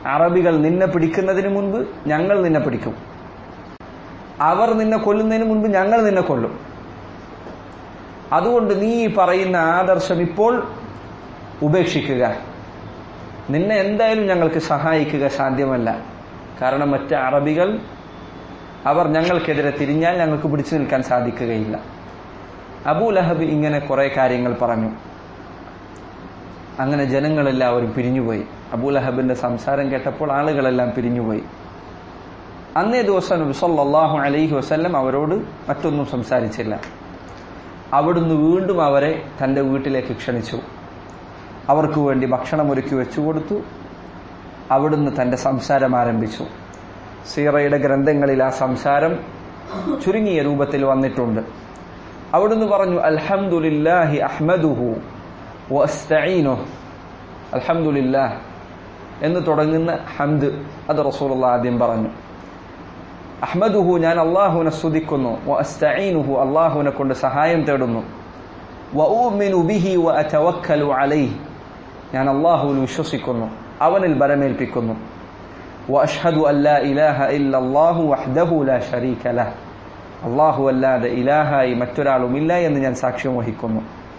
അറബികൾ നിന്നെ പിടിക്കുന്നതിന് മുൻപ് ഞങ്ങൾ നിന്നെ പിടിക്കും അവർ നിന്നെ കൊല്ലുന്നതിന് മുൻപ് ഞങ്ങൾ നിന്നെ കൊല്ലും അതുകൊണ്ട് നീ ഈ പറയുന്ന ആദർശം ഇപ്പോൾ ഉപേക്ഷിക്കുക നിന്നെ എന്തായാലും ഞങ്ങൾക്ക് സഹായിക്കുക സാധ്യമല്ല കാരണം മറ്റ് അറബികൾ അവർ ഞങ്ങൾക്കെതിരെ തിരിഞ്ഞാൽ ഞങ്ങൾക്ക് പിടിച്ചു നിൽക്കാൻ സാധിക്കുകയില്ല അബൂ ലഹബ് ഇങ്ങനെ കുറെ കാര്യങ്ങൾ പറഞ്ഞു അങ്ങനെ ജനങ്ങളെല്ലാവരും പിരിഞ്ഞുപോയി അബൂ ലഹബിന്റെ സംസാരം കേട്ടപ്പോൾ ആളുകളെല്ലാം പിരിഞ്ഞുപോയി അന്നേ ദിവസം നബി സല്ലല്ലാഹു അലൈഹി വസല്ലം അവരോട് മറ്റൊന്നും സംസാരിച്ചില്ല അവിടുന്ന് വീണ്ടും അവരെ തന്റെ വീട്ടിലേക്ക് ക്ഷണിച്ചു അവർക്ക് വേണ്ടി ഭക്ഷണം ഒരുക്കി വെച്ചു കൊടുത്തു അവിടുന്ന് തന്റെ സംസാരം ആരംഭിച്ചു സീറയുടെ ഗ്രന്ഥങ്ങളിൽ ആ സംസാരം ചുരുങ്ങിയ രൂപത്തിൽ വന്നിട്ടുണ്ട് അവിടുന്ന് പറഞ്ഞു അൽഹംദുലില്ലാഹി അഹ്മദുഹു വസ്തഈനു അൽഹംദുലില്ലാഹ് എന്ന് തുടങ്ങുന്ന ഹംദ് അത് റസൂലുള്ള ആദ്യം പറഞ്ഞു അഹ്മദുഹു ഞാൻ അള്ളാഹുവിനെ സ്തുതിക്കുന്നു വസ്തഈനുഹു അള്ളാഹുവിനെ കൊണ്ട് സഹായം തേടുന്നു വഊമിനു ബിഹി വഅതവക്കലു അലൈഹി ഞാൻ അള്ളാഹുവിൽ വിശ്വസിക്കുന്നു അവനിൽ ബലമേൽപ്പിക്കുന്നു وأشهد أن لا إله إلا الله وحده لا شريك له അള്ളാഹു അല്ലാതെ ഇലാഹായി മറ്റൊരാളുമില്ല എന്ന് ഞാൻ സാക്ഷ്യം വഹിക്കുന്നു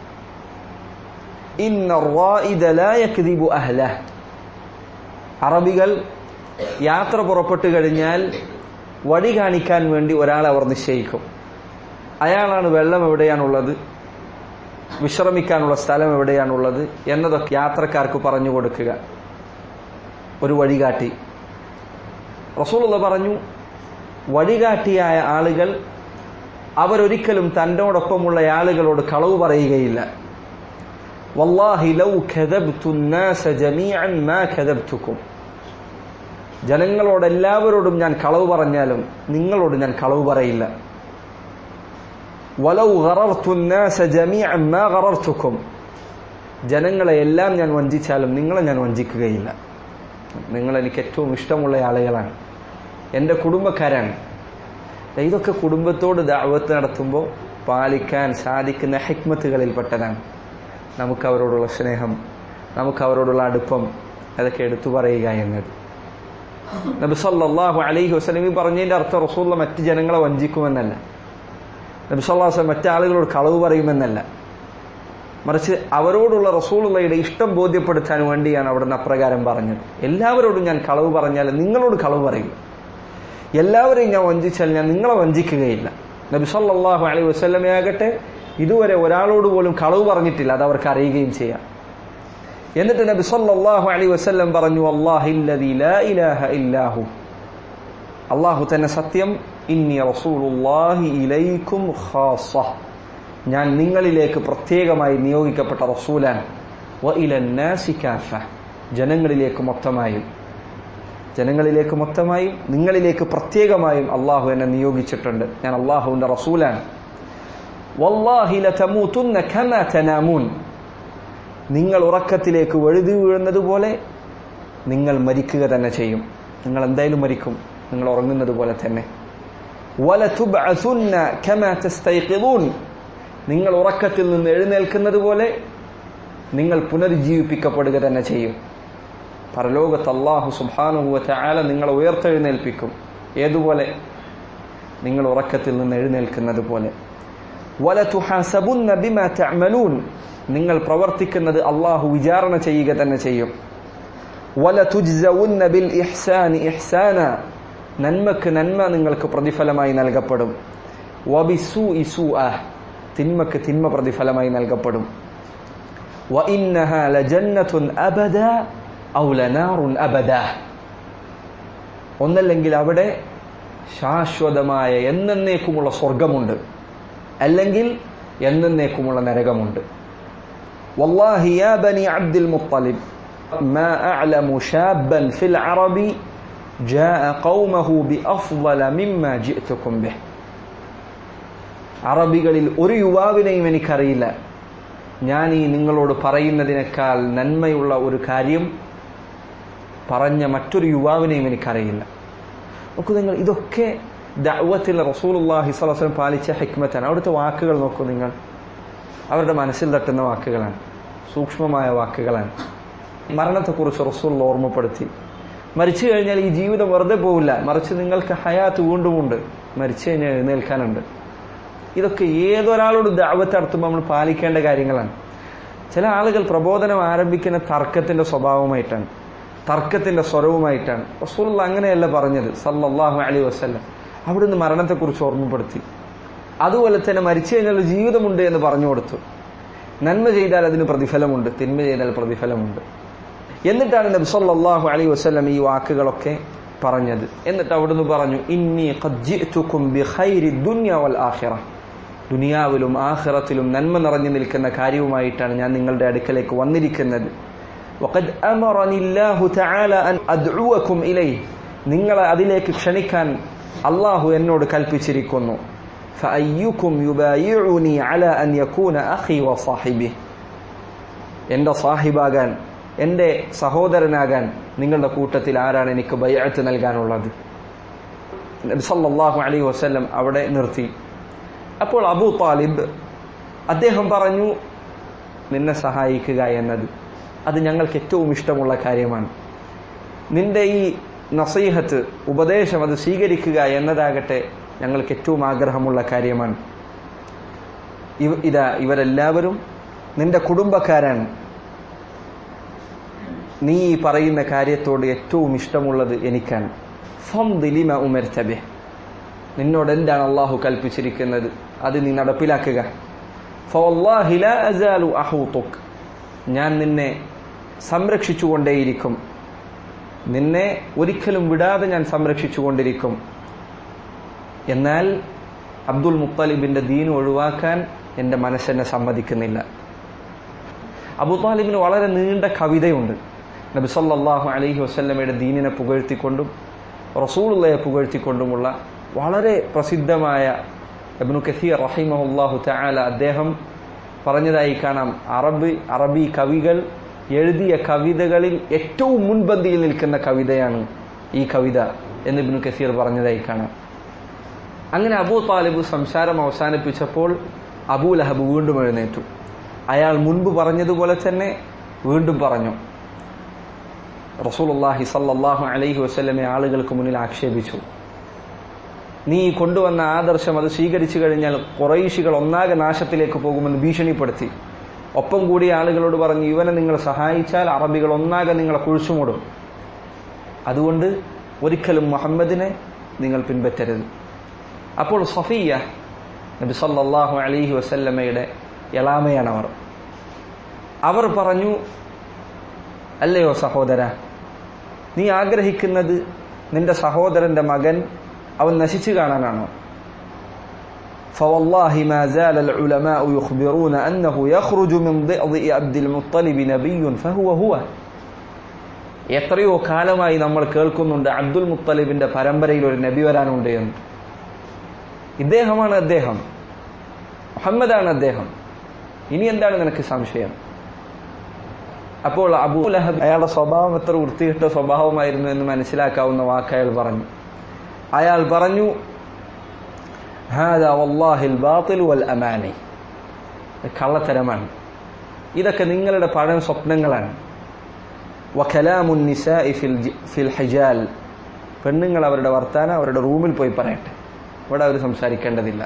ഇന്ന الرائد لا يكذب أهله അറബികൾ യാത്ര പുറപ്പെട്ടു കഴിഞ്ഞാൽ വഴി കാണിക്കാൻ വേണ്ടി ഒരാളെ അവർ നിശ്ചയിക്കും അയാളാണ് വെള്ളം എവിടെയാണുള്ളത് വിശ്രമിക്കാനുള്ള സ്ഥലം എവിടെയാണുള്ളത് എന്നതൊക്കെ യാത്രക്കാർക്ക് പറഞ്ഞു കൊടുക്കുക ഒരു വഴികാട്ടി റസൂലുള്ള പറഞ്ഞു വഴികാട്ടിയായ ആളുകൾ അവരൊരിക്കലും തന്നോടൊപ്പമുള്ള ആളുകളോട് കളവ് പറയുകയില്ല വല്ലാഹി ലൗ കദബ്തു الناس جميعا ما كذبتكم ജനങ്ങളോടെല്ലാവരോടും ഞാൻ കളവ് പറഞ്ഞാലും നിങ്ങളോട് ഞാൻ കളവ് പറയില്ല വലൗ ഗറർതു الناس جميعا ما غررتكم ജനങ്ങളെ എല്ലാം ഞാൻ വഞ്ചിച്ചാലും നിങ്ങളെ ഞാൻ വഞ്ചിക്കുകയില്ല നിങ്ങൾ എനിക്ക് ഏറ്റവും ഇഷ്ടമുള്ള ആളുകളാണ് എൻ്റെ കുടുംബക്കാരാണ് ഇതൊക്കെ കുടുംബത്തോട് ദാവത്ത് നടത്തുമ്പോൾ പാലിക്കാൻ സാധിക്കുന്ന ഹിക്മത്തുകളിൽപ്പെട്ടതാണ് നമുക്ക് അവരോടുള്ള സ്നേഹം നമുക്ക് അവരോടുള്ള അടുപ്പം അതൊക്കെ എടുത്തു പറയുക എന്നത് നബി സല്ലല്ലാഹു അലൈഹി വസല്ലം പറഞ്ഞതിന്റെ അർത്ഥം റസൂള്ള മറ്റ് ജനങ്ങളെ വഞ്ചിക്കുമെന്നല്ല നബി സല്ലല്ലാഹു അലൈഹി മറ്റു ആളുകളോട് കളവ് പറയുമെന്നല്ല മറിച്ച് അവരോടുള്ള റസൂളുള്ളയുടെ ഇഷ്ടം ബോധ്യപ്പെടുത്താൻ വേണ്ടിയാണ് അവിടുന്ന് അപ്രകാരം പറഞ്ഞത് എല്ലാവരോടും ഞാൻ കളവ് പറഞ്ഞാൽ നിങ്ങളോട് കളവ് പറയില്ല എല്ലാവരെയും ഞാൻ വഞ്ചിച്ചാൽ ഞാൻ നിങ്ങളെ വഞ്ചിക്കുകയില്ല നബി സല്ലല്ലാഹു അലൈഹി വസല്ലമയാകട്ടെ ഇതുവരെ ഒരാളോട് പോലും കളവ് പറഞ്ഞിട്ടില്ല അത് അവർക്ക് അറിയുകയും ചെയ്യാം എന്നിട്ട് നബി സല്ലല്ലാഹു അലൈഹി വസല്ലം പറഞ്ഞു അല്ലാഹില്ലദീ ലാ ഇലാഹ ഇല്ലാഹു അല്ലാഹു തന്നെ സത്യം ഇന്നി റസൂലുള്ളാഹി ഇലൈക്കും ഖാസ ഞാൻ നിങ്ങളിലേക്ക് പ്രത്യേകമായി നിയോഗിക്കപ്പെട്ട റസൂലാണ് വ ഇലന്നാസി കാഫ ജനങ്ങളിലേക്ക് മൊത്തമായും ജനങ്ങളിലേക്ക് മൊത്തമായും നിങ്ങളിലേക്ക് പ്രത്യേകമായും അള്ളാഹു എന്നെ നിയോഗിച്ചിട്ടുണ്ട് ഞാൻ അള്ളാഹുവിന്റെ റസൂലാണ് വല്ലാഹി ലതമൂതുന്ന കമാ തനാമൂൻ നിങ്ങൾ ഉറക്കത്തിലേക്ക് വഴുതി വീഴുന്നത് പോലെ നിങ്ങൾ മരിക്കുക തന്നെ ചെയ്യും നിങ്ങൾ എന്തായാലും മരിക്കും നിങ്ങൾ ഉറങ്ങുന്നത് പോലെ തന്നെ വലതുബ്അസുന്ന കമാ തസ്തൈഖിദൂൻ നിങ്ങൾ ഉറക്കത്തിൽ നിന്ന് എഴുന്നേൽക്കുന്നത് പോലെ നിങ്ങൾ പുനരുജ്ജീവിപ്പിക്കപ്പെടുക തന്നെ ചെയ്യും പരലോകത്ത് അള്ളാഹു സുബാനുഹുവ ചാല നിങ്ങളെ ഉയർത്തെഴുന്നേൽപ്പിക്കും ഏതുപോലെ നിങ്ങൾ ഉറക്കത്തിൽ നിന്ന് എഴുന്നേൽക്കുന്നത് പോലെ വലതുഹാസബുന്ന ബിമാ തഅമലൂൻ നിങ്ങൾ പ്രവർത്തിക്കുന്നത് അള്ളാഹു വിചാരണ ചെയ്യുക തന്നെ ചെയ്യും വലതുജ്സവുന്ന ബിൽ ഇഹ്സാനി ഇഹ്സാന നന്മക്ക് നന്മ നിങ്ങൾക്ക് പ്രതിഫലമായി നൽകപ്പെടും വബിസു ഇസു തിന്മക്ക് തിന്മ പ്രതിഫലമായി നൽകപ്പെടും وإنها لجنة أبدا أو لنار أبدا ഒന്നല്ലെങ്കിൽ അവിടെ ശാശ്വതമായ എന്നേക്കുമുള്ള സ്വർഗമുണ്ട് അല്ലെങ്കിൽ എന്നേക്കുമുള്ള നരകമുണ്ട് والله يا بني عبد المطلب ما أعلم شابا في العرب جاء قومه بأفضل مما جئتكم به അറബികളിൽ ഒരു യുവാവിനെയും എനിക്കറിയില്ല ഞാൻ ഈ നിങ്ങളോട് പറയുന്നതിനേക്കാൾ നന്മയുള്ള ഒരു കാര്യം പറഞ്ഞ മറ്റൊരു യുവാവിനെയും എനിക്കറിയില്ല നോക്കൂ നിങ്ങൾ ഇതൊക്കെ ദഅവത്തിൽ റസൂലുള്ളാഹി സ്വല്ലല്ലാഹു അലൈഹി വസല്ലം പാലിച്ച ഹിക്മത്താണ് അവിടുത്തെ വാക്കുകൾ നോക്കൂ നിങ്ങൾ അവരുടെ മനസ്സിൽ തട്ടുന്ന വാക്കുകളാണ് സൂക്ഷ്മമായ വാക്കുകളാണ് മരണത്തെക്കുറിച്ച് റസൂൽ ഓർമ്മപ്പെടുത്തി മരിച്ചു കഴിഞ്ഞാൽ ഈ ജീവിതം വെറുതെ പോവില്ല മറിച്ച് നിങ്ങൾക്ക് ഹയാത്ത് വീണ്ടുമുണ്ട് മരിച്ചു കഴിഞ്ഞാൽ എഴുന്നേൽക്കാനുണ്ട് ഇതൊക്കെ ഏതൊരാളോട് ദാവത്ത് നടത്തുമ്പോൾ നമ്മൾ പാലിക്കേണ്ട കാര്യങ്ങളാണ് ചില ആളുകൾ പ്രബോധനം ആരംഭിക്കുന്ന തർക്കത്തിന്റെ സ്വഭാവമായിട്ടാണ് തർക്കത്തിന്റെ സ്വരവുമായിട്ടാണ് റസൂലുള്ള അങ്ങനെയല്ല പറഞ്ഞത് സല്ലല്ലാഹു അലൈഹി വസല്ലം അവിടുന്ന് മരണത്തെക്കുറിച്ച് ഓർമ്മപ്പെടുത്തി അതുപോലെ തന്നെ മരിച്ചു കഴിഞ്ഞാൽ ഒരു ജീവിതമുണ്ട് എന്ന് പറഞ്ഞു കൊടുത്തു നന്മ ചെയ്താൽ അതിന് പ്രതിഫലമുണ്ട് തിന്മ ചെയ്താൽ പ്രതിഫലമുണ്ട് എന്നിട്ടാണ് നബി സല്ലല്ലാഹു അലൈഹി വസല്ലം ഈ വാക്കുകളൊക്കെ പറഞ്ഞത് എന്നിട്ട് അവിടുന്ന് പറഞ്ഞു ഇന്നി ഖദ് ജിഅ്തുകും ബിഖൈരി ദുനിയ വൽ ആഖിറ ദുനിയാവിലും ആഖിറത്തിലും നന്മ നിറഞ്ഞു നിൽക്കുന്ന കാര്യവുമായിട്ടാണ് ഞാൻ നിങ്ങളുടെ അടുക്കലേക്ക് വന്നിരിക്കുന്നത് وقد أمرني الله تعالى أن أدعوكم إليه നിങ്ങളെ അതിലേക്ക് ക്ഷണിക്കാൻ അള്ളാഹു എന്നോട് കൽപ്പിച്ചിരിക്കുന്നു فأيكم يبايعني على أن يكون أخي وصاحبي എൻ്റെ സാഹിബാകാൻ എൻ്റെ സഹോദരനാകാൻ നിങ്ങളുടെ കൂട്ടത്തിൽ ആരാണ് എനിക്ക് ബയ്യത്ത് നൽകാനുള്ളത് നബി സല്ലല്ലാഹു അലൈഹി വസല്ലം അവിടെ നിർത്തി അപ്പോൾ അബൂ താലിബ് അദ്ദേഹം പറഞ്ഞു നിന്നെ സഹായിക്കുക എന്നത് അത് ഞങ്ങൾക്ക് ഏറ്റവും ഇഷ്ടമുള്ള കാര്യമാണ് നിന്റെ ഈ നസീഹത്ത് ഉപദേശം അത് സ്വീകരിക്കുക എന്നതാകട്ടെ ഞങ്ങൾക്ക് ഏറ്റവും ആഗ്രഹമുള്ള കാര്യമാണ് ഇവ- ഇതാ ഇവരെല്ലാവരും നിന്റെ കുടുംബക്കാരാണ് നീ ഈ പറയുന്ന കാര്യത്തോട് ഏറ്റവും ഇഷ്ടമുള്ളത് എനിക്കാണ് ഫംദ് ലിമ ഉമർത ബിഹ്. നിന്നോട് എന്താണ് അള്ളാഹു കൽപ്പിച്ചിരിക്കുന്നത് അത് നീ നടപ്പിലാക്കുക ഫവല്ലാഹി ലാ അസാലു അഹൂതുക്. ഞാൻ നിന്നെ സംരക്ഷിച്ചുകൊണ്ടേയിരിക്കും നിന്നെ ഒരിക്കലും വിടാതെ ഞാൻ സംരക്ഷിച്ചുകൊണ്ടിരിക്കും എന്നാൽ അബ്ദുൽ മുത്തലിബിന്റെ ദീൻ ഒഴിവാക്കാൻ എൻ്റെ മനസ്സെന്നെ സമ്മതിക്കുന്നില്ല അബു താലിബിന് വളരെ നീണ്ട കവിതയുണ്ട് നബി സല്ലല്ലാഹു അലൈഹി വസല്ലമയുടെ ദീനിനെ പുകഴ്ത്തിക്കൊണ്ടും റസൂലുള്ളയെ പുകഴ്ത്തിക്കൊണ്ടുമുള്ള വളരെ പ്രസിദ്ധമായ ഇബ്നു കസീർ റഹിമഹുല്ലാഹു തആല അദ്ദേഹം പറഞ്ഞതായി കാണാം അറബി അറബി കവികൾ എഴുതിയ കവിതകളിൽ ഏറ്റവും മുൻപന്തിയിൽ നിൽക്കുന്ന കവിതയാണ് ഈ കവിത എന്ന് ഇബ്നു കസീർ പറഞ്ഞതായി കാണാം അങ്ങനെ അബൂ താലിബ് സംസാരം അവസാനിപ്പിച്ചപ്പോൾ അബൂ ലഹബ് വീണ്ടും എഴുന്നേറ്റു അയാൾ മുൻപ് പറഞ്ഞതുപോലെ തന്നെ വീണ്ടും പറഞ്ഞു റസൂലുള്ളാഹി സല്ലല്ലാഹു അലൈഹി വസല്ലമെ ആളുകൾക്ക് മുന്നിൽ ആക്ഷേപിച്ചു നീ കൊണ്ടുവന്ന ആദർശം അത് സ്വീകരിച്ചു കഴിഞ്ഞാൽ കുറൈശികൾ ഒന്നാകെ നാശത്തിലേക്ക് പോകുമെന്ന് ഭീഷണിപ്പെടുത്തി ഒപ്പം കൂടി ആളുകളോട് പറഞ്ഞു ഇവനെ നിങ്ങൾ സഹായിച്ചാൽ അറബികൾ ഒന്നാകെ നിങ്ങളെ കുഴിച്ചുമൂടും അതുകൊണ്ട് ഒരിക്കലും മുഹമ്മദിനെ നിങ്ങൾ പിൻപറ്റരുത് അപ്പോൾ സഫിയ നബി സല്ലല്ലാഹു അലൈഹി വസല്ലമയുടെ എളാമയാണ് അവർ അവർ പറഞ്ഞു അല്ലയോ സഹോദര നീ ആഗ്രഹിക്കുന്നത് നിന്റെ സഹോദരന്റെ മകൻ അവൻ നശിച്ചു കാണാനാണോ فوالله ما زال العلماء يخبرون أنه يخرج من ضئضئ عبد المطلب نبي فهو هو എത്രയോ കാലമായി നമ്മൾ കേൾക്കുന്നുണ്ട് അബ്ദുൽ മുത്തലിബിന്റെ പരമ്പരയിൽ ഒരു നബി വരാനുണ്ട് എന്ന് ഇദ്ദേഹമാണ് അദ്ദേഹം മുഹമ്മദാണ് അദ്ദേഹം ഇനി എന്താണ് നിനക്ക് സംശയം അപ്പോൾ അബൂ ലഹബ് അയാളുടെ സ്വഭാവം എത്ര വൃത്തികെട്ട സ്വഭാവമായിരുന്നു എന്ന് മനസ്സിലാക്കാവുന്ന വാക്ക് അയാൾ പറഞ്ഞു അയാൾ പറഞ്ഞു "ഹാദാ വല്ലാഹിൽ ബാത്തിൽ വൽ അമാനി ഇത് കള്ളത്തരമാണ് ഇതൊക്കെ നിങ്ങളുടെ പഴയ സ്വപ്നങ്ങളാണ് വഖലാമുൻ നിസാഇ ഫിൽ ജി- ഫിൽ ഹിജാൽ പെണ്ണുങ്ങൾ അവരുടെ വർത്താനം അവരുടെ റൂമിൽ പോയി പറയട്ടെ ഇവിടെ അവർ സംസാരിക്കേണ്ടതില്ല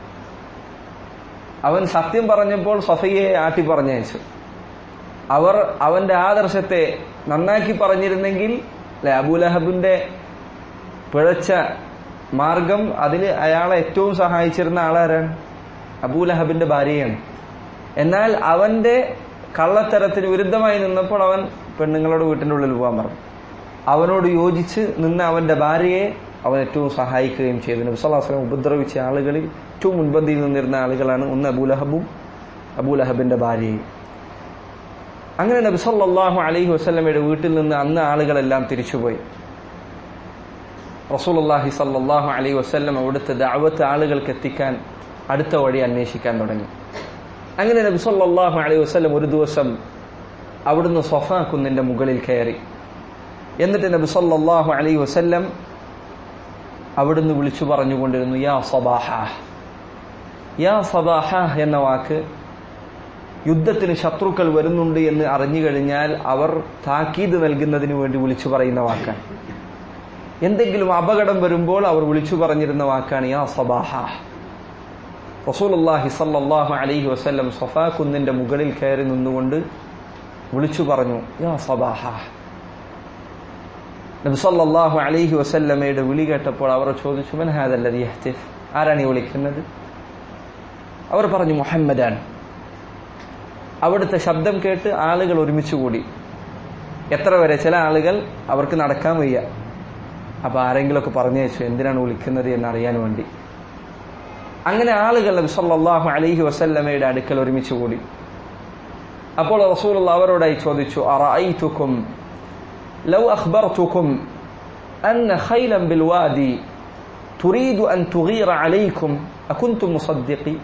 അവൻ സത്യം പറഞ്ഞപ്പോൾ സഫയെ ആട്ടി പറഞ്ഞയച്ചു അവർ അവന്റെ ആദർശത്തെ നന്നാക്കി പറഞ്ഞിരുന്നെങ്കിൽ അല്ലെ അബൂലഹബിന്റെ പിഴച്ച മാർഗം അതിൽ അയാളെ ഏറ്റവും സഹായിച്ചിരുന്ന ആളാരാണ് അബൂലഹബിന്റെ ഭാര്യയാണ് എന്നാൽ അവന്റെ കള്ളത്തരത്തിന് വിരുദ്ധമായി നിന്നപ്പോൾ അവൻ പെണ്ണുങ്ങളോട് വീട്ടിന്റെ ഉള്ളിൽ പോകാൻ പറഞ്ഞു അവനോട് യോജിച്ച് നിന്ന അവന്റെ ഭാര്യയെ അവൻ ഏറ്റവും സഹായിക്കുകയും ചെയ്തു നബ്സല്ലാസ്ലം ഉപദ്രവിച്ച ആളുകളിൽ ഏറ്റവും മുൻപന്തിയിൽ നിന്നിരുന്ന ആളുകളാണ് ഒന്ന് അബൂലഹബും അബൂലഹബിന്റെ ഭാര്യയും അങ്ങനെ നബി സല്ലല്ലാഹു അലൈഹി വസല്ലമയുടെ വീട്ടിൽ നിന്ന് അന്ന് ആളുകളെല്ലാം തിരിച്ചുപോയി റസൂലുള്ളാഹി സല്ലല്ലാഹു അലൈഹി വസല്ലം അവിടുത്തെ ദഅവത്ത് ആളുകൾക്ക് എത്തിക്കാൻ അടുത്ത വഴി അന്വേഷിക്കാൻ തുടങ്ങി അങ്ങനെ നബി സല്ലല്ലാഹു അലൈഹി വസല്ലം ഒരു ദിവസം അവിടുന്ന് സൊഫാ കുന്നിന്റെ മുകളിൽ കയറി എന്നിട്ട് നബി സല്ലല്ലാഹു അലൈഹി വസല്ലം അവിടുന്ന് വിളിച്ചു പറഞ്ഞുകൊണ്ടിരുന്നു യാ സബാഹ യാ സബാഹ എന്ന വാക്ക് യുദ്ധത്തിന് ശത്രുക്കൾ വരുന്നുണ്ട് എന്ന് അറിഞ്ഞു കഴിഞ്ഞാൽ അവർ താക്കീത് നൽകുന്നതിന് വേണ്ടി വിളിച്ചു പറയുന്ന വാക്കാണ് എന്തെങ്കിലും അപകടം വരുമ്പോൾ അവർ വിളിച്ചു പറഞ്ഞിരുന്ന വാക്കാണ് യാ സബാഹ റസൂലുള്ളാഹി സല്ലല്ലാഹു അലൈഹി വസല്ലം സഫാ കുന്നിന്റെ മുകളിൽ കയറി നിന്നുകൊണ്ട് വിളിച്ചു പറഞ്ഞു യാ സബാഹ നബി സല്ലല്ലാഹു അലൈഹി വസല്ലമയുടെ വിളി കേട്ടപ്പോൾ അവർ ചോദിച്ചു മൻ ഹാദല്ലദി യഹ്തിഫ് ആരാണ് ഈ വിളിക്കുന്നത് അവർ പറഞ്ഞു മുഹമ്മദാൻ അവിടുത്തെ ശബ്ദം കേട്ട് ആളുകൾ ഒരുമിച്ച് കൂടി എത്ര വരെ ചില ആളുകൾ അവർക്ക് നടക്കാൻ വയ്യ അപ്പൊ ആരെങ്കിലുമൊക്കെ പറഞ്ഞു വെച്ചു എന്തിനാണ് വിളിക്കുന്നത് എന്ന് അറിയാൻ വേണ്ടി അങ്ങനെ ആളുകൾ നബി സല്ലല്ലാഹു അലൈഹി വസല്ലമയുടെ അടുക്കൽ ഒരുമിച്ച് കൂടി അപ്പോൾ റസൂലുള്ള അവരോടായി ചോദിച്ചു അറഅയ്തുക്കും ലൗ അഖ്ബർതുക്കും അന്ന ഖൈലൻ ബിൽ വാദി തുരീദു അൻ തുഗീറ അലൈക്കും അകുൻതും മുസദ്ദിഖി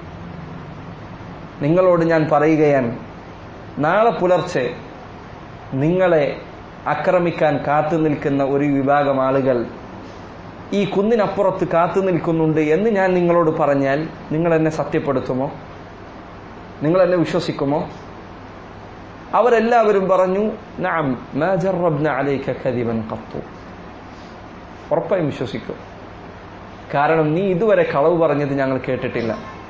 നിങ്ങളോട് ഞാൻ പറയുകയാണ് നാളെ പുലർച്ചെ നിങ്ങളെ ആക്രമിക്കാൻ കാത്തു നിൽക്കുന്ന ഒരു വിഭാഗം ആളുകൾ ഈ കുന്നിനപ്പുറത്ത് കാത്തു നിൽക്കുന്നുണ്ട് എന്ന് ഞാൻ നിങ്ങളോട് പറഞ്ഞാൽ നിങ്ങൾ എന്നെ സത്യപ്പെടുത്തുമോ നിങ്ങൾ എന്നെ വിശ്വസിക്കുമോ അവരെല്ലാവരും പറഞ്ഞു നഅം മാ ജറബ്ന അലൈക കദിബൻ ഖത്തു ഉറപ്പായും വിശ്വസിക്കും കാരണം നീ ഇതുവരെ കളവ് പറഞ്ഞത് ഞങ്ങൾ കേട്ടിട്ടില്ല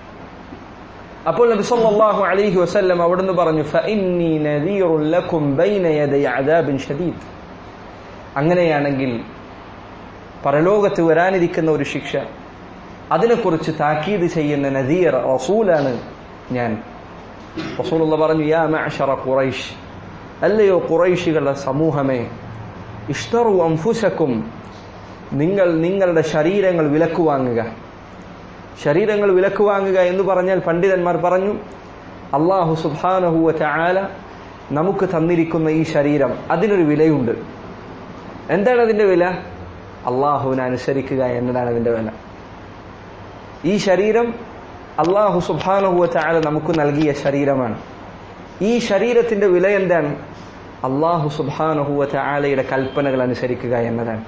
അപ്പോൾ നബി സല്ലല്ലാഹു അലൈഹി വസല്ലം അവിടുന്ന് പറഞ്ഞു ഫഇന്നി നദീറുൻ ലക്കും ബൈന യദൈ അദാബിൻ ഷദീദ് അങ്ങനെയാണെങ്കിൽ പരലോകത്ത് വരാനിരിക്കുന്ന ഒരു ശിക്ഷ അതിനെക്കുറിച്ച് താക്കീത് ചെയ്യുന്ന നദീർ റസൂലാണ് ഞാൻ റസൂലുള്ള പറഞ്ഞു യാ മഅശറ ഖുറൈഷ് അല്ലയോ ഖുറൈശികളുടെ സമൂഹമേ ഇഷ്തറു അംഫുസക്കും നിങ്ങൾ നിങ്ങളുടെ ശരീരങ്ങൾ വിലക്ക് വാങ്ങുക ശരീരങ്ങൾ വിലക്ക് വാങ്ങുക എന്ന് പറഞ്ഞാൽ പണ്ഡിതന്മാർ പറഞ്ഞു അള്ളാഹു സുബാനഹുവ ചായാല നമുക്ക് തന്നിരിക്കുന്ന ഈ ശരീരം അതിനൊരു വിലയുണ്ട് എന്താണ് അതിന്റെ വില അള്ളാഹുവിനെ അനുസരിക്കുക എന്നതാണ് അതിന്റെ വില ഈ ശരീരം അള്ളാഹു സുബാനഹുവ ചായാല നമുക്ക് നൽകിയ ശരീരമാണ് ഈ ശരീരത്തിന്റെ വില എന്താണ് അള്ളാഹു സുബാനഹുവ ചായാലയുടെ കൽപ്പനകൾ അനുസരിക്കുക എന്നതാണ്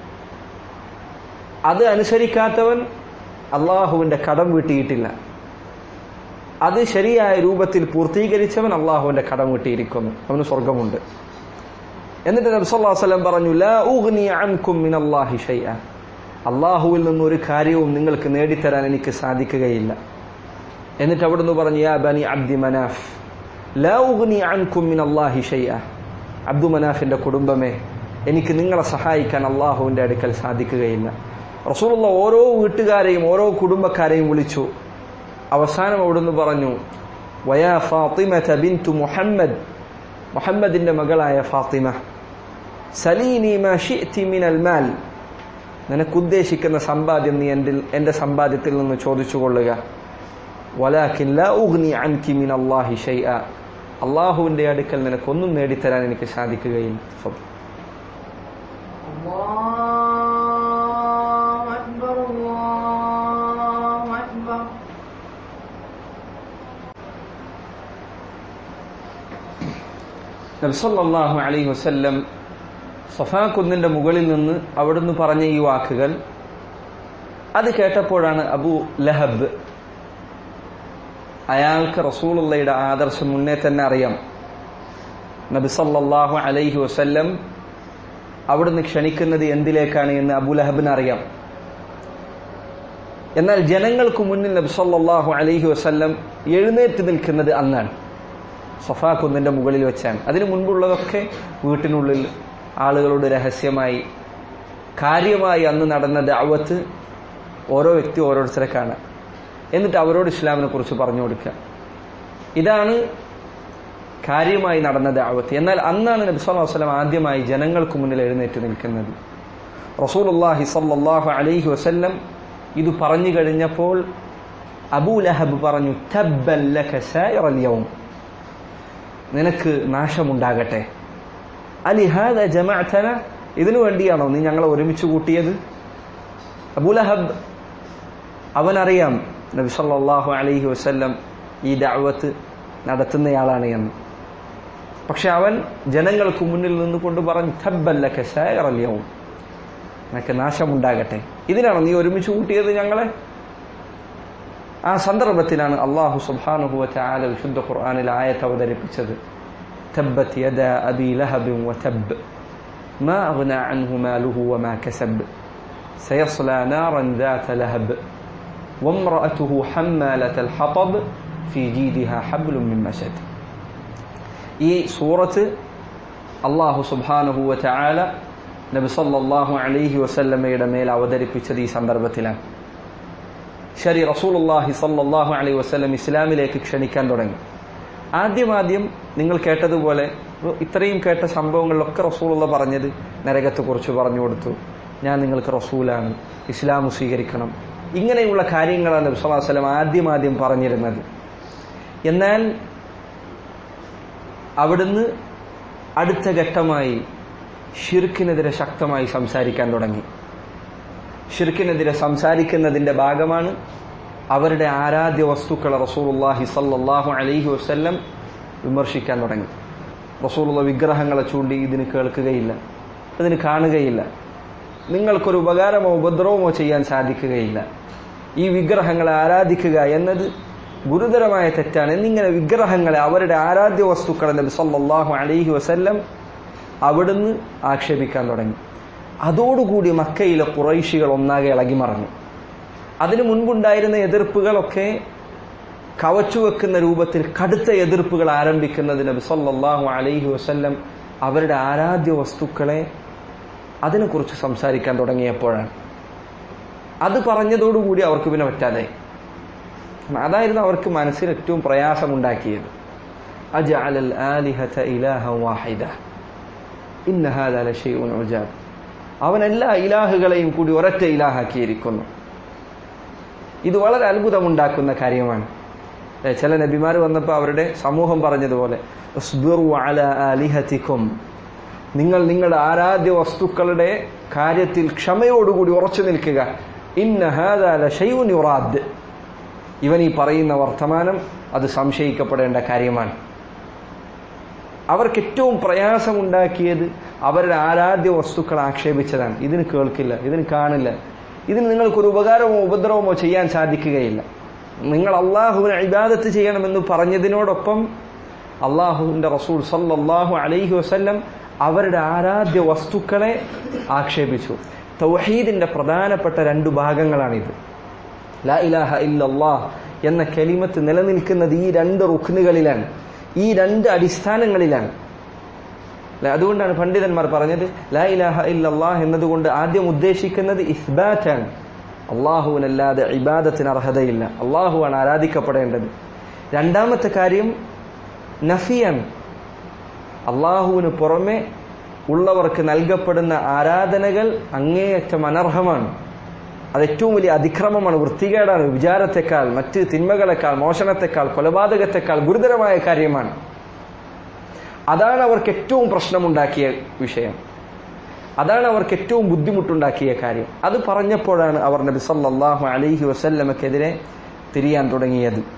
അത് അനുസരിക്കാത്തവൻ അള്ളാഹുവിന്റെ കടം വീട്ടിയിട്ടില്ല അത് ശരിയായ രൂപത്തിൽ പൂർത്തീകരിച്ചവൻ അള്ളാഹുവിന്റെ കടം വീട്ടിയിരിക്കുന്നു അവന് സ്വർഗമുണ്ട് എന്നിട്ട് നബ്സല്ലാ വസ്ലം പറഞ്ഞു ലാ ഉഗ്നി അൻകും മിൻ അല്ലാഹി ഷൈഅ അള്ളാഹുവിൽ നിന്ന് ഒരു കാര്യവും നിങ്ങൾക്ക് നേടിത്തരാൻ എനിക്ക് സാധിക്കുകയില്ല എന്നിട്ട് അവിടുന്ന് പറഞ്ഞു യാ ബനി അബ്ദി മനാഫ് ലാ ഉഗ്നി അൻകും മിൻ അല്ലാഹി ഷൈഅ അബ്ദു മനാഫിന്റെ കുടുംബമേ എനിക്ക് നിങ്ങളെ സഹായിക്കാൻ അള്ളാഹുവിന്റെ അടുക്കൽ സാധിക്കുകയില്ല റസൂലുള്ള ഓരോ വീട്ടുകാരെയും ഓരോ കുടുംബക്കാരെയും വിളിച്ചു അവസാനം അവിടുന്ന് പറഞ്ഞു വയാ ഫാത്തിമ ബിന്തു മുഹമ്മദ് മുഹമ്മദിന്റെ മകളായ ഫാത്തിമ സലീനി മാ ഷിഅ്തി മിനൽ മാൽ നിനക്ക് ഉദ്ദേശിക്കുന്ന സമ്പാദ്യം നീ എൻ്റെ എൻ്റെ സമ്പാദ്യത്തിൽ നിന്ന് ചോദിച്ചു കൊള്ളുക വലാഖിൻ ലാ ഉഗ്നി അൻകി മിൻ അല്ലാഹി ഷൈഅ അള്ളാഹുവിന്റെ അടുക്കൽ നിനക്കൊന്നും നേടിത്തരാൻ എനിക്ക് സാധിക്കുകയില്ല الله أكبر الله أكبر നബ്സല്ലാഹു അലൈഹി വസല്ലം സഫാ കുന്നിന്റെ മുകളിൽ നിന്ന് അവിടുന്ന് പറഞ്ഞ ഈ വാക്കുകൾ അത് കേട്ടപ്പോഴാണ് അബു ലഹബ് അയാൾക്ക് റസൂലുള്ളയുടെ ആദർശം മുന്നേ തന്നെ അറിയാം നബി സല്ലല്ലാഹു അലൈഹി വസല്ലം അവിടുന്ന് ക്ഷണിക്കുന്നത് എന്തിലേക്കാണ് എന്ന് അബു ലഹബിന് അറിയാം എന്നാൽ ജനങ്ങൾക്ക് മുന്നിൽ നബി സല്ലല്ലാഹു അലൈഹി വസല്ലം എഴുന്നേറ്റ് നിൽക്കുന്നത് അന്നാണ് സഫാ കുന്നിന്റെ മുകളിൽ വെച്ചാണ് അതിനു മുൻപുള്ളതൊക്കെ വീട്ടിനുള്ളിൽ ആളുകളോട് രഹസ്യമായി കാര്യമായി അന്ന് നടന്ന ദാവത്ത് ഓരോ വ്യക്തി ഓരോരുത്തരെ കാണാം എന്നിട്ട് അവരോട് ഇസ്ലാമിനെ കുറിച്ച് പറഞ്ഞു കൊടുക്കുക ഇതാണ് കാര്യമായി നടന്ന ദാവത്ത് എന്നാൽ അന്നാണ് നബി സല്ലല്ലാഹു അലൈഹി വസല്ലം ആദ്യമായി ജനങ്ങൾക്ക് മുന്നിൽ എഴുന്നേറ്റ് നിൽക്കുന്നത് റസൂലുള്ളാഹി സല്ലല്ലാഹു അലൈഹി വസല്ലം ഇത് പറഞ്ഞു കഴിഞ്ഞപ്പോൾ അബൂ ലഹബ് പറഞ്ഞു തബ്ബൻ ലക സായിറൽ യൗം നിനക്ക് നാശമുണ്ടാകട്ടെ അലിഹാദ ജമഅതന ഇതിനു വേണ്ടിയാണോ നീ ഞങ്ങളെ ഒരുമിച്ച് കൂട്ടിയത് അബൂലഹബ് അവനറിയാം നബി സല്ലല്ലാഹു അലൈഹി വസല്ലം ഈ ദഅവത്ത് നടത്തുന്നയാളാണ് എന്ന് പക്ഷെ അവൻ ജനങ്ങൾക്ക് മുന്നിൽ നിന്നുകൊണ്ട് പറഞ്ഞു തബ്ബല്ലക സായിറൽ യൗം നിനക്ക് നാശമുണ്ടാകട്ടെ ഇതിനാണോ നീ ഒരുമിച്ച് കൂട്ടിയത് ഞങ്ങളെ ആ സന്ദർഭത്തിലാണ് അള്ളാഹു സുബ്ഹാനഹു വതആല വിശുദ്ധ ഖുർആനിൽ ആയത്ത് അവതരിപ്പിച്ചത് تبت يدا أبي لهب وتب ما أغنى عنه ماله وما كسب سيصلى نارا ذات لهب وامرأته حمالة الحطب في جيدها حبل من مسد ഈ സൂറത്ത് അള്ളാഹു സുബ്ഹാനഹു വതആല നബി സല്ലല്ലാഹു അലൈഹി വസല്ലമയുടെ മേൽ അവതരിപ്പിച്ചത് ഈ സന്ദർഭത്തിലാണ് ശരി റസൂലുള്ളാഹി സല്ലല്ലാഹു അലൈഹി വസല്ലം ഇസ്ലാമിലേക്ക് ക്ഷണിക്കാൻ തുടങ്ങി ആദ്യമാദ്യം നിങ്ങൾ കേട്ടതുപോലെ ഇത്രയും കേട്ട സംഭവങ്ങളിലൊക്കെ റസൂലുള്ള പറഞ്ഞത് നരകത്തെക്കുറിച്ച് പറഞ്ഞു കൊടുത്തു ഞാൻ നിങ്ങൾക്ക് റസൂലാണ് ഇസ്ലാം സ്വീകരിക്കണം ഇങ്ങനെയുള്ള കാര്യങ്ങളാണ് നബി സല്ലല്ലാഹു അലൈഹി വസല്ലം ആദ്യമാദ്യം പറഞ്ഞിരുന്നത് എന്നാൽ അവിടുന്ന് അടുത്ത ഘട്ടമായി ഷിർക്കിനെതിരെ ശക്തമായി സംസാരിക്കാൻ തുടങ്ങി ഷിർക്കിനെതിരെ സംസാരിക്കുന്നതിന്റെ ഭാഗമാണ് അവരുടെ ആരാധ്യ വസ്തുക്കളെ റസൂലുള്ളാഹി സല്ലല്ലാഹു അലൈഹി വസല്ലം വിമർശിക്കാൻ തുടങ്ങി റസൂലുള്ള വിഗ്രഹങ്ങളെ ചൂണ്ടി ഇതിന് കേൾക്കുകയില്ല ഇതിന് കാണുകയില്ല നിങ്ങൾക്കൊരു ഉപകാരമോ ഉപദ്രവമോ ചെയ്യാൻ സാധിക്കുകയില്ല ഈ വിഗ്രഹങ്ങളെ ആരാധിക്കുക എന്നത് ഗുരുതരമായ തെറ്റാണ് എന്നിങ്ങനെ വിഗ്രഹങ്ങളെ അവരുടെ ആരാധ്യ വസ്തുക്കളെ നബി സല്ലല്ലാഹു അലൈഹി വസല്ലം അവിടുന്ന് ആക്ഷേപിക്കാൻ തുടങ്ങി അതോടുകൂടി മക്കയിലെ കുറൈശികൾ ഒന്നാകെ ഇളകി മറഞ്ഞു അതിനു മുൻപുണ്ടായിരുന്ന എതിർപ്പുകളൊക്കെ കവച്ചുവെക്കുന്ന രൂപത്തിൽ കടുത്ത എതിർപ്പുകൾ ആരംഭിക്കുന്നത് നബി സല്ലല്ലാഹു അലൈഹി വസല്ലം അവരുടെ ആരാധ്യ വസ്തുക്കളെ അതിനെക്കുറിച്ച് സംസാരിക്കാൻ തുടങ്ങിയപ്പോഴാണ് അത് പറഞ്ഞതോടുകൂടി അവർക്ക് പിന്നെ പറ്റാതെ അതായിരുന്നു അവർക്ക് മനസ്സിൽ ഏറ്റവും പ്രയാസമുണ്ടാക്കിയത് അജഅലൽ ആലിഹത ഇലാഹ വാഹിദ ഇന്ന ഹാദാ ലശൈഉൻ ഉജാബ് അവൻ എല്ലാ ഇലാഹുകളെയും കൂടി ഒരൊറ്റ ഇലാഹാക്കിയിരിക്കുന്നു ഇത് വളരെ അത്ഭുതമുണ്ടാക്കുന്ന കാര്യമാണ് ഏ, ചില നബിമാർ വന്നപ്പോൾ അവരുടെ സമൂഹം പറഞ്ഞതുപോലെ "ഇസ്ബിറു അലാ ആലിഹതിക്കും." നിങ്ങൾ നിങ്ങളുടെ ആരാധ്യ വസ്തുക്കളുടെ കാര്യത്തിൽ ക്ഷമയോടുകൂടി ഉറച്ചു നിൽക്കുക ഇന്ന ഹാദാ ലശൈഉൻ യുറാദ് ഇവൻ ഈ പറയുന്ന വർത്തമാനം അത് സംശയിക്കപ്പെടേണ്ട കാര്യമാണ് അവർക്ക് ഏറ്റവും പ്രയാസമുണ്ടാക്കിയത് അവരുടെ ആരാധ്യ വസ്തുക്കൾ ആക്ഷേപിച്ചതാണ് ഇതിന് കേൾക്കില്ല ഇതിന് കാണില്ല ഇതിന് നിങ്ങൾക്കൊരു ഉപകാരമോ ഉപദ്രവമോ ചെയ്യാൻ സാധിക്കുകയില്ല നിങ്ങൾ അള്ളാഹുവിനെ ഇബാദത്ത് ചെയ്യണമെന്ന് പറഞ്ഞതിനോടൊപ്പം അള്ളാഹുവിന്റെ റസൂൽ സല്ലല്ലാഹു അലൈഹി വസല്ലം അവരുടെ ആരാധ്യ വസ്തുക്കളെ ആക്ഷേപിച്ചു തൗഹീദിന്റെ പ്രധാനപ്പെട്ട രണ്ടു ഭാഗങ്ങളാണിത് ലാ ഇലാഹ ഇല്ലല്ലാഹ് എന്ന കലിമത്ത് നിലനിൽക്കുന്നത് ഈ രണ്ട് റുക്നുകളിലാണ് ഈ രണ്ട് അടിസ്ഥാനങ്ങളിലാണ് അല്ലേ? അതുകൊണ്ടാണ് പണ്ഡിതന്മാർ പറഞ്ഞത് ലാ ഇലാഹ ഇല്ലല്ലാഹ് എന്നതുകൊണ്ട് ആദ്യം ഉദ്ദേശിക്കുന്നത് ഇസ്ബാറ്റാണ് അള്ളാഹുവിനല്ലാതെ ഇബാദത്തിന് അർഹതയില്ല അള്ളാഹുവാണ് ആരാധിക്കപ്പെടേണ്ടത് രണ്ടാമത്തെ കാര്യം നഫിയാണ് അള്ളാഹുവിന് പുറമെ ഉള്ളവർക്ക് നൽകപ്പെടുന്ന ആരാധനകൾ അങ്ങേയറ്റം അനർഹമാണ് അത് ഏറ്റവും വലിയ അതിക്രമമാണ് വൃത്തികേടാണ് വിചാരത്തെക്കാൾ മറ്റ് തിന്മകളെക്കാൾ മോഷണത്തെക്കാൾ കൊലപാതകത്തെക്കാൾ ഗുരുതരമായ കാര്യമാണ് അതാണ് അവർക്ക് ഏറ്റവും പ്രശ്നമുണ്ടാക്കിയ വിഷയം അതാണ് അവർക്ക് ഏറ്റവും ബുദ്ധിമുട്ടുണ്ടാക്കിയ കാര്യം അത് പറഞ്ഞപ്പോഴാണ് അവർ നബി സല്ലല്ലാഹു അലൈഹി വസല്ലമക്കെതിരെ തിരിയാൻ തുടങ്ങിയത്